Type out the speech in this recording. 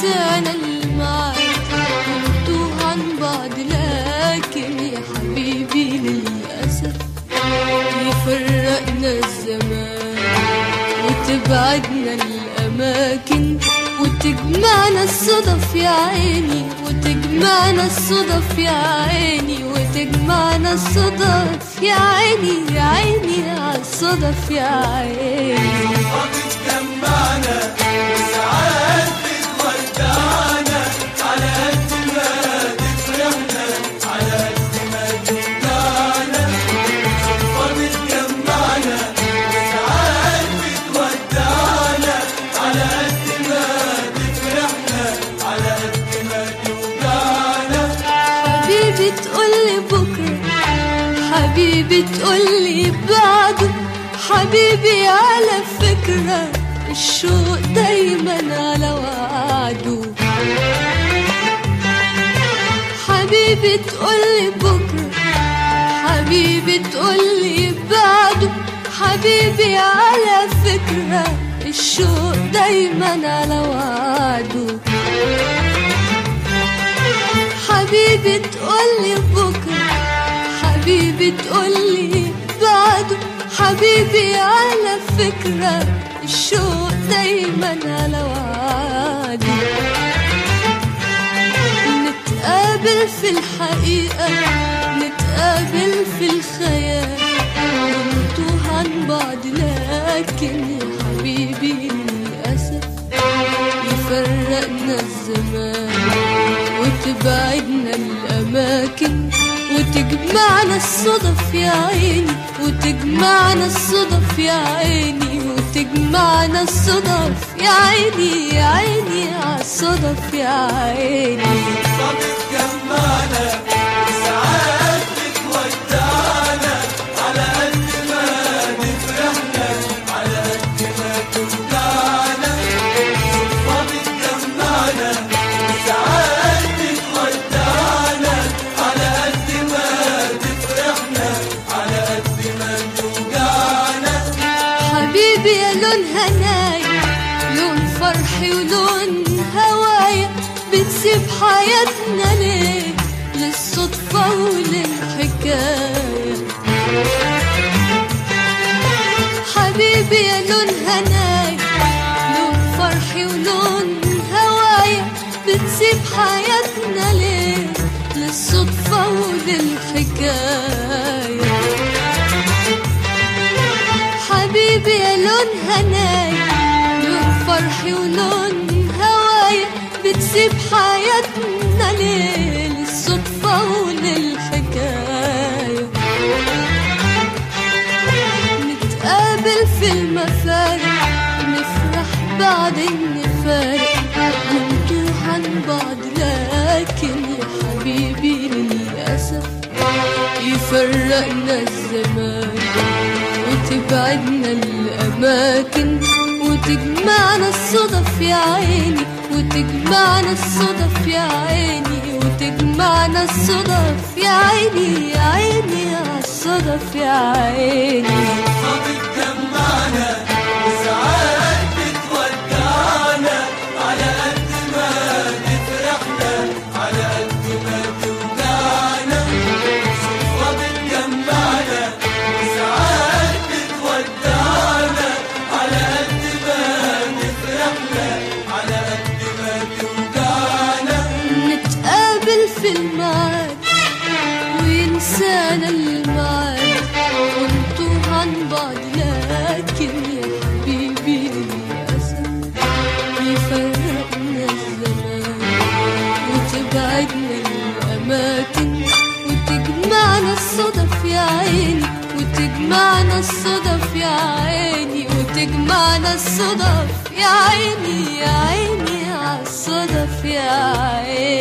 وينسانا الميعاد ونتوه عن بعض لكن يا حبيبي للأسف يفرقنا الزمان وتبعدنا الأماكن وتجمعنا الصدف يا عيني وتجمعنا الصدف يا عيني وتجمعنا الصدف يا عيني يا عيني على الصدف يا عيني وبتجمعنا وساعات بتودعنا على قد ما تفرحنا على قد ما توجعنا وبتجمعنا وساعات بتودعنا على قد ما تفرحنا على قد ما توجعنا حبيبي تقولي بكرة حبيبي تقولي بعده حبيبي على فكرة الشوق دايما على وعده حبيبي تقولي بكرة حبيبي تقولي بعده حبيبي على فكرة الشوق دايما على وعده حبيبي تقولي بكرة حبيبي تقولي بعده حبيبي على فكرة الشوق دايما على وعده نتقابل في الحقيقة نتقابل في الخيال ونتوه عن بعض لكن يا حبيبي للأسف يفرقنا الزمان وتبعدنا الأماكن وتجمعنا الصدف يا عيني وتجمعنا الصدف يا عيني وتجمعنا الصدف يا عيني يا عيني على الصدف يا عيني وبتجمعنا وساعات بتودعنا على قد ما تفرحنا على قد ما توجعنا وبتجمعنا وساعات بتودعنا على قد ما تفرحنا على قد ما توجعنا حبيبي يا لون هناي لون فرحي ولون هوايا بتسيب حياتنا ليه للصدفة وللحكاية حبيبي يا لون هناي لون فرحي ولون هوايا بتسيب حياتنا ليه للصدفة وللحكاية حبيبي يا لون هناي لون فرحي ولون هوايا بتسيب حياتنا ليه للصدفة وللحكاية نتقابل في المفارق نفرح بعدين نفارق ونتوه عن بعض لكن يا حبيبي للأسف يفرقنا الزمان وتبعدنا الأماكن وتجمعنا الصدف يا عيني وتجمعنا الصدف يا عيني وتجمعنا الصدف يا عيني يا عيني على الصدف يا عيني وبتجمعنا وساعات بتودعنا على قد ما تفرحنا على قد ما توجعنا وبتجمعنا وساعات بتودعنا على قد ما تفرحنا على قد ما توجعنا نتقابل في الميعاد وينسانا الميعاد ونتوه عن بعض لكن يا حبيبي للأسف يفرقنا الزمان وتبعدنا الأماكن وتجمعنا الصدف يا عيني وتجمعنا الصدف يا عيني وتجمعنا الصدف يا عيني يا عيني على الصدف يا عيني